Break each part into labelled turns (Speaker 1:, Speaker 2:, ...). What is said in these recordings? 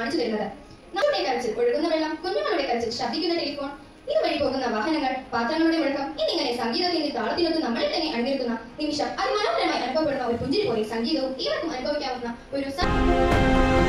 Speaker 1: കാണിച്ചു തരുന്നത് നമ്മുടെ കരച്ചിൽ ഒഴുകുന്ന വെള്ളം കുഞ്ഞുങ്ങളുടെ കരച്ചിൽ ശബ്ദിക്കുന്ന ടെലിഫോൺ ഇതുവഴി പോകുന്ന വാഹനങ്ങൾ പാത്രങ്ങളുടെ മുഴക്കം എന്നിങ്ങനെ സംഗീതത്തിന്റെ താളത്തിനൊത്ത് നമ്മളെ തന്നെ അണിനിർത്തുന്ന നിമിഷം അതിമനോഹരമായി അനുഭവപ്പെടുന്ന ഒരു പുഞ്ചിരി പോലെ സംഗീതവും ഏവർക്കും അനുഭവിക്കാവുന്ന ഒരു സ-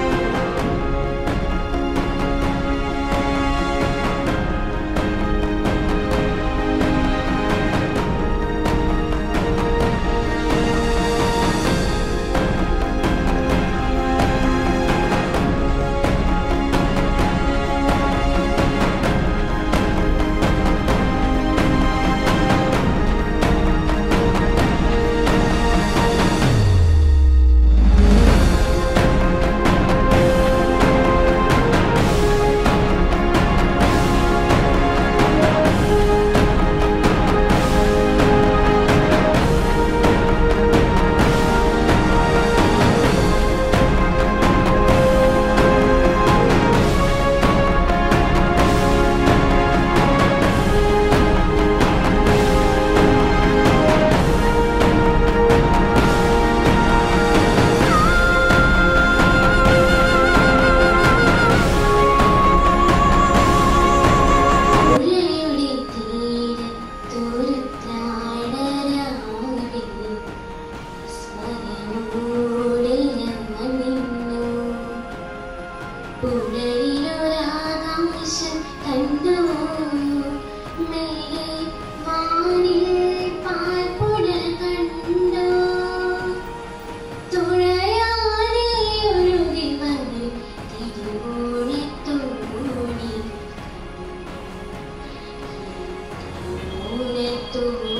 Speaker 2: ഉള്ളിയുടെ തീരത്തൊരു താടരാവിൽ സ്മരണോടെ ഞങ്ങൾ നിന്നു. പുഴയിലൊരാകാശം കണ്ടു മേലെ വാനിൽ പാൽപ്പുഴ കണ്ടു തുഴയാതെ ഒഴുകി വന്നു തിരുവോണി തോണി തോണി